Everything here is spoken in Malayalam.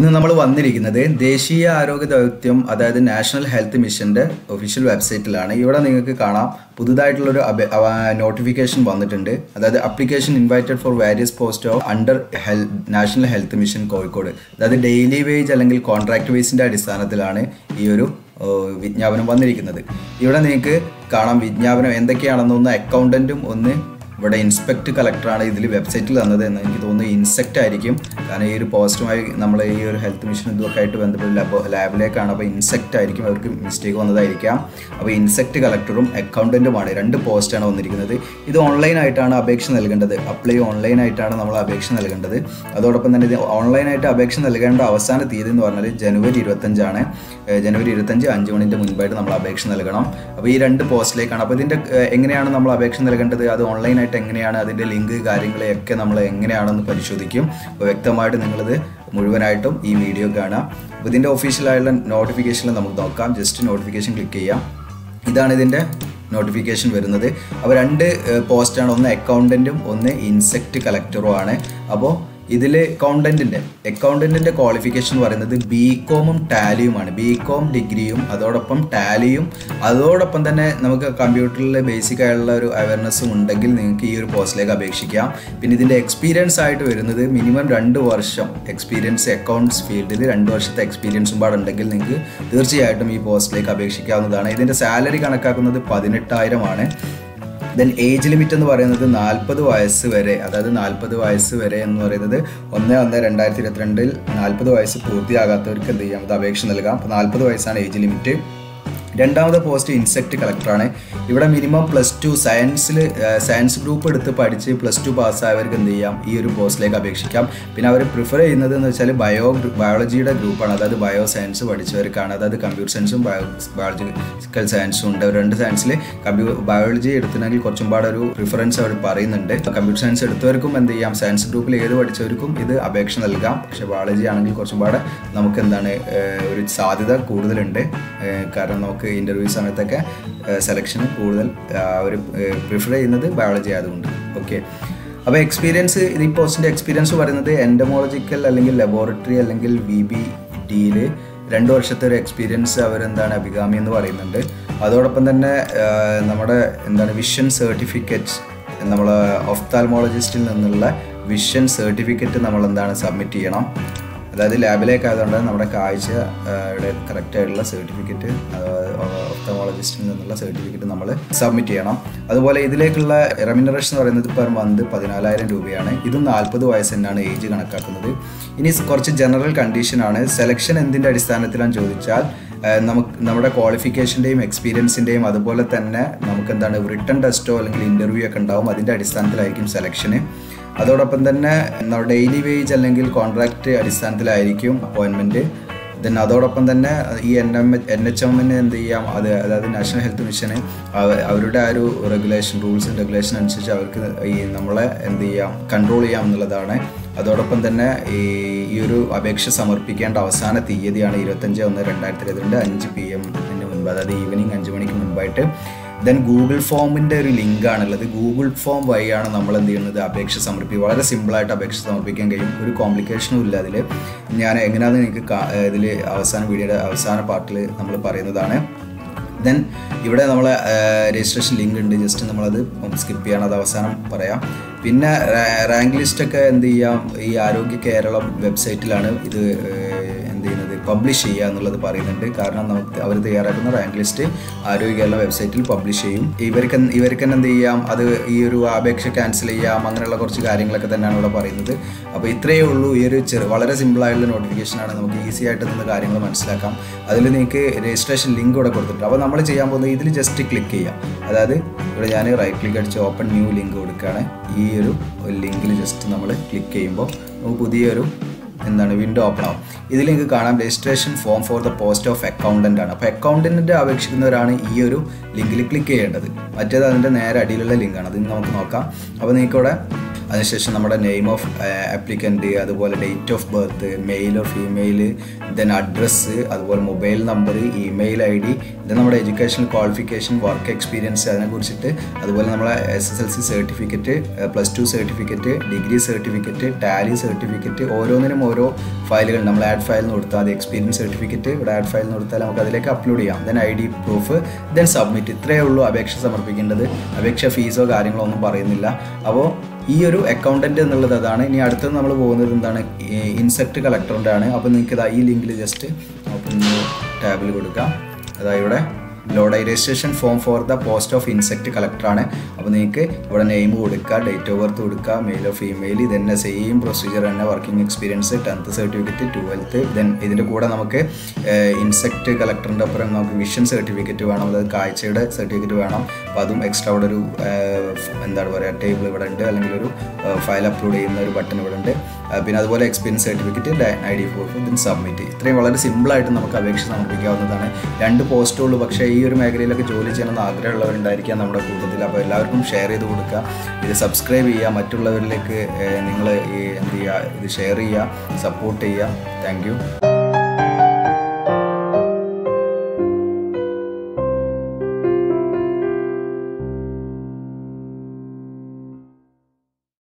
ഇന്ന് നമ്മൾ വന്നിരിക്കുന്നത് ദേശീയ ആരോഗ്യ ദൗത്യം അതായത് നാഷണൽ ഹെൽത്ത് മിഷന്റെ ഒഫീഷ്യൽ വെബ്സൈറ്റിലാണ് ഇവിടെ നിങ്ങൾക്ക് കാണാം പുതുതായിട്ടുള്ളൊരു നോട്ടിഫിക്കേഷൻ വന്നിട്ടുണ്ട് അതായത് application invited for various post of under ഹെൽ നാഷണൽ ഹെൽത്ത് മിഷൻ കോഴിക്കോട് അതായത് ഡെയിലി വേജ് അല്ലെങ്കിൽ കോൺട്രാക്ട് വേസിന്റെ അടിസ്ഥാനത്തിലാണ് ഈ ഒരു ഏഹ്, വിജ്ഞാപനം വന്നിരിക്കുന്നത് ഇവിടെ നിങ്ങൾക്ക് കാണാം വിജ്ഞാപനം എന്തൊക്കെയാണെന്നൊന്ന് അക്കൗണ്ടന്റും ഒന്ന് ഇവിടെ ഇൻസ്പെക്ട് കളക്ടറാണ് ഇതിൽ വെബ്സൈറ്റിൽ തന്നത് എന്ന് എനിക്ക് തോന്നുന്നു ഇൻസെക്റ്റ് ആയിരിക്കും കാരണം ഈ ഒരു പോസ്റ്റുമായി നമ്മൾ ഈ ഒരു ഹെൽത്ത് മിഷൻ ഇതൊക്കെ ആയിട്ട് ബന്ധപ്പെട്ട് ലാബ് ലാബിലേക്കാണ് അപ്പോൾ ഇൻസെക്റ്റ് ആയിരിക്കും അവർക്ക് മിസ്റ്റേക്ക് വന്നതായിരിക്കാം അപ്പോൾ ഇൻസെക്ട് കളക്ടറും അക്കൗണ്ടൻറ്റുമാണ് രണ്ട് പോസ്റ്റാണ് വന്നിരിക്കുന്നത് ഇത് ഓൺലൈനായിട്ടാണ് അപേക്ഷ നൽകേണ്ടത് അപ്ലൈ ഓൺലൈനായിട്ടാണ് നമ്മൾ അപേക്ഷ നൽകേണ്ടത് അതോടൊപ്പം തന്നെ ഇത് ഓൺലൈനായിട്ട് അപേക്ഷ നൽകേണ്ട അവസാന തീയതി എന്ന് പറഞ്ഞാൽ ജനുവരി ഇരുപത്തഞ്ചാണ് ഏഹ് ജനുവരി ഇരുപത്തഞ്ച് അഞ്ച് മണിൻ്റെ മുൻപായിട്ട് നമ്മൾ അപേക്ഷ നൽകണം അപ്പോൾ ഈ രണ്ട് പോസ്റ്റിലേക്കാണ് അപ്പോൾ ഇതിൻ്റെ ഏഹ് എങ്ങനെയാണ് നമ്മൾ അപേക്ഷ നൽകേണ്ടത് അത് ഓൺലൈനായിട്ട് എങ്ങനെയാണ് അതിൻ്റെ ലിങ്ക് കാര്യങ്ങളെയൊക്കെ നമ്മൾ എങ്ങനെയാണെന്ന് പരിശോധിക്കും അപ്പോൾ വ്യക്തമായിട്ട് നിങ്ങളിത് മുഴുവനായിട്ടും ഈ വീഡിയോ കാണാം അപ്പോൾ ഇതിൻ്റെ ഒഫീഷ്യലായുള്ള നോട്ടിഫിക്കേഷനിൽ നമുക്ക് നോക്കാം ജസ്റ്റ് നോട്ടിഫിക്കേഷൻ ക്ലിക്ക് ചെയ്യാം ഇതാണ് ഇതിൻ്റെ നോട്ടിഫിക്കേഷൻ വരുന്നത് അപ്പോൾ രണ്ട് പോസ്റ്റാണ് ഒന്ന് അക്കൗണ്ടൻറ്റും ഒന്ന് ഇൻസെക്റ്റ് കളക്ടറും ആണ് അപ്പോൾ ഇതിൽ അക്കൗണ്ടൻറ്റിൻ്റെ അക്കൗണ്ടൻറ്റിൻ്റെ ക്വാളിഫിക്കേഷൻ എന്ന് പറയുന്നത് ബി കോമും ടാലിയുമാണ് ബി കോം ഡിഗ്രിയും അതോടൊപ്പം ടാലിയും അതോടൊപ്പം തന്നെ നമുക്ക് കമ്പ്യൂട്ടറിൽ ബേസിക് ആയിട്ടുള്ള ഒരു അവയർനെസ്സും ഉണ്ടെങ്കിൽ നിങ്ങൾക്ക് ഈ ഒരു പോസ്റ്റിലേക്ക് അപേക്ഷിക്കാം പിന്നെ ഇതിൻ്റെ എക്സ്പീരിയൻസ് ആയിട്ട് വരുന്നത് മിനിമം രണ്ട് വർഷം എക്സ്പീരിയൻസ് അക്കൗണ്ട്സ് ഫീൽഡിൽ രണ്ട് വർഷത്തെ എക്സ്പീരിയൻസും പാടെ ഉണ്ടെങ്കിൽ നിങ്ങൾക്ക് തീർച്ചയായിട്ടും ഈ പോസ്റ്റിലേക്ക് അപേക്ഷിക്കാവുന്നതാണ് ഇതിൻ്റെ സാലറി കണക്കാക്കുന്നത് പതിനെട്ടായിരമാണ് ദെൻ ഏജ് ലിമിറ്റ് എന്ന് പറയുന്നത് നാൽപ്പത് വയസ്സ് വരെ അതായത് നാൽപ്പത് വയസ്സ് വരെ എന്ന് പറയുന്നത് ഒന്ന് ഒന്ന് രണ്ടായിരത്തി ഇരുപത്തിരണ്ടിൽ നാൽപ്പത് വയസ്സ് പൂർത്തിയാകാത്തവർക്ക് എന്ത് ചെയ്യാം അത് അപേക്ഷ നൽകാം അപ്പോൾ നാൽപ്പത് വയസ്സാണ് ഏജ് ലിമിറ്റ് രണ്ടാമത്തെ പോസ്റ്റ് ഇൻസെക്ട് കളക്ടറാണ് ഇവിടെ മിനിമം പ്ലസ് ടു സയൻസിൽ സയൻസ് ഗ്രൂപ്പ് എടുത്ത് പഠിച്ച് പ്ലസ് ടു പാസ്സായവർക്ക് എന്ത് ചെയ്യാം ഈ ഒരു പോസ്റ്റിലേക്ക് അപേക്ഷിക്കാം പിന്നെ അവർ പ്രിഫർ ചെയ്യുന്നത് എന്ന് വെച്ചാൽ ബയോ ബയോളജിയുടെ ഗ്രൂപ്പാണ് അതായത് ബയോ സയൻസ് പഠിച്ചവർക്കാണ് അതായത് കമ്പ്യൂട്ടർ സയൻസും ബയോ ബയോളജിക്കൽ സയൻസും ഉണ്ട് രണ്ട് സയൻസിൽ കമ്പ്യൂ ബയോളജി എടുത്തിട്ടുണ്ടെങ്കിൽ കുറച്ചും പാടെ ഒരു പ്രിഫറൻസ് അവർ പറയുന്നുണ്ട് കമ്പ്യൂട്ടർ സയൻസ് എടുത്തവർക്കും എന്ത് ചെയ്യാം സയൻസ് ഗ്രൂപ്പിൽ ഏത് പഠിച്ചവർക്കും ഇത് അപേക്ഷ നൽകാം പക്ഷേ ബയോളജി ആണെങ്കിൽ കുറച്ചും പാടെ നമുക്ക് എന്താണ് ഏഹ്, ഒരു സാധ്യത കൂടുതലുണ്ട് ഏഹ്, കാരണം നമുക്ക് ഇൻ്റർവ്യൂ സമയത്തൊക്കെ സെലക്ഷന് കൂടുതൽ അവർ പ്രിഫർ ചെയ്യുന്നത് ബയോളജി ആയതുകൊണ്ട് ഓക്കെ അപ്പോൾ എക്സ്പീരിയൻസ് ഇത് ഈ പോസ്റ്റിൻ്റെ എക്സ്പീരിയൻസ് പറയുന്നത് എൻഡമോളജിക്കൽ അല്ലെങ്കിൽ ലബോറട്ടറി അല്ലെങ്കിൽ വി ബി ഡിയിൽ രണ്ട് വർഷത്തെ ഒരു എക്സ്പീരിയൻസ് അവരെന്താണ് അഭികാമി എന്ന് പറയുന്നുണ്ട് അതോടൊപ്പം തന്നെ ആ, നമ്മുടെ എന്താണ് വിഷൻ സർട്ടിഫിക്കറ്റ് നമ്മൾ ഒഫ്താൽമോളജിസ്റ്റിൽ നിന്നുള്ള വിഷൻ സർട്ടിഫിക്കറ്റ് നമ്മൾ എന്താണ് സബ്മിറ്റ് ചെയ്യണം അതായത് ലാബിലേക്ക് ആയതുകൊണ്ട് നമ്മുടെ കാഴ്ച കറക്റ്റ് ആയിട്ടുള്ള സർട്ടിഫിക്കറ്റ് ഒഫ്തമോളജിസ്റ്റിൽ നിന്നുള്ള സർട്ടിഫിക്കറ്റ് നമ്മൾ സബ്മിറ്റ് ചെയ്യണം അതുപോലെ ഇതിലേക്കുള്ള റെമിനറേഷൻ എന്ന് പറയുന്നത് പെർ മന്ത് പതിനാലായിരം രൂപയാണ് ഇതും നാൽപ്പത് വയസ്സ് തന്നെയാണ് ഏജ് കണക്കാക്കുന്നത് ഇനി കുറച്ച് ജനറൽ കണ്ടീഷനാണ് സെലക്ഷൻ എന്തിൻ്റെ അടിസ്ഥാനത്തിലാണെന്ന് ചോദിച്ചാൽ ഏഹ് നമുക്ക് നമ്മുടെ ക്വാളിഫിക്കേഷൻ്റെയും എക്സ്പീരിയൻസിൻ്റെയും അതുപോലെ തന്നെ നമുക്ക് എന്താണ് റിട്ടേൺ ടെസ്റ്റോ അല്ലെങ്കിൽ ഇൻ്റർവ്യൂ ഒക്കെ ഉണ്ടാവും അതിൻ്റെ അടിസ്ഥാനത്തിലായിരിക്കും സെലക്ഷന് അതോടൊപ്പം തന്നെ നമ്മുടെ ഡെയിലി വേജ് അല്ലെങ്കിൽ കോൺട്രാക്റ്റ് അടിസ്ഥാനത്തിലായിരിക്കും അപ്പോയിൻമെൻറ്റ് ദെൻ അതോടൊപ്പം തന്നെ ഈ എൻ എം എൻ എച്ച് എമ്മിന് എന്ത് ചെയ്യാം അത് അതായത് നാഷണൽ ഹെൽത്ത് മിഷന് അവ- അവരുടെ ആ ഒരു റെഗുലേഷൻ റൂൾസ് ആൻഡ് റെഗുലേഷൻ അനുസരിച്ച് അവർക്ക് ഈ നമ്മളെ എന്ത് ചെയ്യാം കൺട്രോൾ ചെയ്യാം എന്നുള്ളതാണ് അതോടൊപ്പം തന്നെ ഈ ഈ ഒരു അപേക്ഷ സമർപ്പിക്കേണ്ട അവസാന തീയതിയാണ് ഇരുപത്തഞ്ച് ഒന്ന് രണ്ടായിരത്തി ഇരുപത്തിരണ്ട് അഞ്ച് പി എമ്മിന് മുൻപ് അതായത് ഈവനിങ് അഞ്ച് മണിക്ക് മുൻപായിട്ട് ദെൻ ഗൂഗിൾ ഫോമിൻ്റെ ഒരു ലിങ്ക് ആണുള്ളത് ഗൂഗിൾ ഫോം വഴിയാണ് നമ്മൾ എന്ത് ചെയ്യുന്നത് അപേക്ഷ സമർപ്പിക്കുക വളരെ സിമ്പിളായിട്ട് അപേക്ഷ സമർപ്പിക്കാൻ കഴിയും ഒരു കോംപ്ലിക്കേഷനും ഇല്ല അതിൽ ഞാൻ എങ്ങനെയാണെന്ന് നിങ്ങൾക്ക് ഇതിൽ അവസാന വീഡിയോയുടെ അവസാന പാർട്ടിൽ നമ്മൾ പറയുന്നതാണ് ദെൻ ഇവിടെ നമ്മൾ രജിസ്ട്രേഷൻ ലിങ്ക് ഉണ്ട് ജസ്റ്റ് നമ്മളത് സ്കിപ്പ് ചെയ്യണം അത് അവസാനം പറയാം പിന്നെ റാങ്ക് ലിസ്റ്റൊക്കെ എന്ത് ചെയ്യാം ഈ ആരോഗ്യ കേരളം വെബ്സൈറ്റിലാണ് ഇത് ഏഹ്, എന്ത് ചെയ്യുന്നത് പബ്ലിഷ് ചെയ്യുക എന്നുള്ളത് പറയുന്നുണ്ട് കാരണം നമുക്ക് അവർ തയ്യാറാക്കുന്ന റാങ്ക് ലിസ്റ്റ് ആരോഗ്യ കേരള വെബ്സൈറ്റിൽ പബ്ലിഷ് ചെയ്യും ഇവർക്ക് എന്ത് ഇവർക്ക് തന്നെ എന്ത് ചെയ്യാം അത് ഈ ഒരു അപേക്ഷ ക്യാൻസൽ ചെയ്യാം അങ്ങനെയുള്ള കുറച്ച് കാര്യങ്ങളൊക്കെ തന്നെയാണ് ഇവിടെ പറയുന്നത് അപ്പോൾ ഇത്രയേ ഉള്ളൂ ഈ ഒരു ചെറു വളരെ സിമ്പിളായിട്ടുള്ള നോട്ടിഫിക്കേഷനാണ് നമുക്ക് ഈസി ആയിട്ട് നിന്ന് കാര്യങ്ങൾ മനസ്സിലാക്കാം അതിൽ നിങ്ങൾക്ക് രജിസ്ട്രേഷൻ ലിങ്ക് ഇവിടെ കൊടുത്തിട്ടുണ്ട് അപ്പോൾ നമ്മൾ ചെയ്യാൻ പോകുന്നത് ഇതിൽ ജസ്റ്റ് ക്ലിക്ക് ചെയ്യാം അതായത് ഇവിടെ ഞാൻ റൈറ്റ് ക്ലിക്ക് അടിച്ച് ഓപ്പൺ ന്യൂ ലിങ്ക് കൊടുക്കുകയാണ് ഈ ഒരു ലിങ്കിൽ ജസ്റ്റ് നമ്മൾ ക്ലിക്ക് ചെയ്യുമ്പോൾ നമുക്ക് പുതിയൊരു എന്താണ് വിൻഡോ ഓപ്പൺ ആവും ഇതിൽ നിങ്ങൾക്ക് കാണാം registration form for the post of accountant ആണ് അപ്പോൾ അക്കൗണ്ടൻറ്റിൻ്റെ അപേക്ഷിക്കുന്നവരാണ് ഈ ഒരു ലിങ്കിൽ ക്ലിക്ക് ചെയ്യേണ്ടത് മറ്റേത് അതിൻ്റെ നേരെ അടിയിലുള്ള ലിങ്കാണ് അത് നമുക്ക് നോക്കാം അപ്പോൾ നിങ്ങൾക്ക് ഇവിടെ അതിനുശേഷം നമ്മുടെ നെയിം ഓഫ് ആപ്ലിക്കൻറ്റ് അതുപോലെ date of birth male of female then address അതുപോലെ mobile number email I D ഇത് നമ്മുടെ എഡ്യൂക്കേഷണൽ ക്വാളിഫിക്കേഷൻ വർക്ക് എക്സ്പീരിയൻസ് അതിനെക്കുറിച്ചിട്ട് അതുപോലെ നമ്മളെ S S L C certificate plus two certificate degree certificate Tally certificate ഓരോന്നിനും ഓരോ ഫയലുകൾ നമ്മൾ ആഡ് ഫയൽ എന്ന് കൊടുത്താൽ അത് എക്സ്പീരിയൻസ് സർട്ടിഫിക്കറ്റ് ഇവിടെ ആഡ് ഫയൽ എന്ന് കൊടുത്താൽ നമുക്ക് അതിലേക്ക് അപ്ലോഡ് ചെയ്യാം then I D proof then submit ഇത്രയേ ഉള്ളൂ അപേക്ഷ സമർപ്പിക്കേണ്ടത് അപേക്ഷ ഫീസോ കാര്യങ്ങളോ ഒന്നും പറയുന്നില്ല അപ്പോൾ ഈ ഒരു അക്കൗണ്ടന്റ് എന്നുള്ളത് അതാണ് ഇനി അടുത്തത് നമ്മൾ പോകുന്നത് എന്താണ് ഇൻസെക്ട് കളക്ടറിൻ്റെ ആണ് അപ്പോൾ നിങ്ങൾക്ക് ഇതാ ഈ ലിങ്കിൽ ജസ്റ്റ് ഓപ്പൺ ടാബിൽ കൊടുക്കാം അതായത് ഇവിടെ load registration form for the post of insect കളക്ടറാണ് അപ്പോൾ നിങ്ങൾക്ക് ഇവിടെ നെയിം കൊടുക്കുക ഡേറ്റ് ഓഫ് ബർത്ത് കൊടുക്കുക മെയിൽ ഓഫ് ഫീമെയിൽ ഇതന്നെ സെയിം പ്രൊസീജിയർ തന്നെ working experience tenth certificate twelfth then ഇതിൻ്റെ കൂടെ നമുക്ക് ഇൻസെക്ട് കളക്ടറിൻ്റെ ഒപ്പം നമുക്ക് വിഷൻ സർട്ടിഫിക്കറ്റ് വേണം അതായത് കാഴ്ചയുടെ സർട്ടിഫിക്കറ്റ് വേണം അപ്പോൾ അതും എക്സ്ട്രാ ഇവിടെ ഒരു എന്താണ് പറയുക ടേബിൾ ഇവിടെ ഉണ്ട് അല്ലെങ്കിൽ ഒരു ഫയൽ അപ്ലോഡ് ചെയ്യുന്ന ഒരു ബട്ടൺ ഇവിടെ ഉണ്ട് പിന്നെ അതുപോലെ experience certificate I D proof then submit ഇത്രയും വളരെ സിമ്പിളായിട്ട് നമുക്ക് അപേക്ഷ സമർപ്പിക്കാവുന്നതാണ് രണ്ട് പോസ്റ്റുള്ളൂ പക്ഷേ ഈ ഒരു മേഖലയിലൊക്കെ ജോലി ചെയ്യണമെന്ന് ആഗ്രഹമുള്ളവരുണ്ടായിരിക്കാം നമ്മുടെ കൂട്ടത്തിൽ അപ്പോൾ എല്ലാവർക്കും ഷെയർ ചെയ്ത് കൊടുക്കുക ഇത് സബ്സ്ക്രൈബ് ചെയ്യുക മറ്റുള്ളവരിലേക്ക് നിങ്ങൾ ഈ എന്ത് ചെയ്യുക ഇത് ഷെയർ ചെയ്യുക സപ്പോർട്ട് ചെയ്യുക താങ്ക്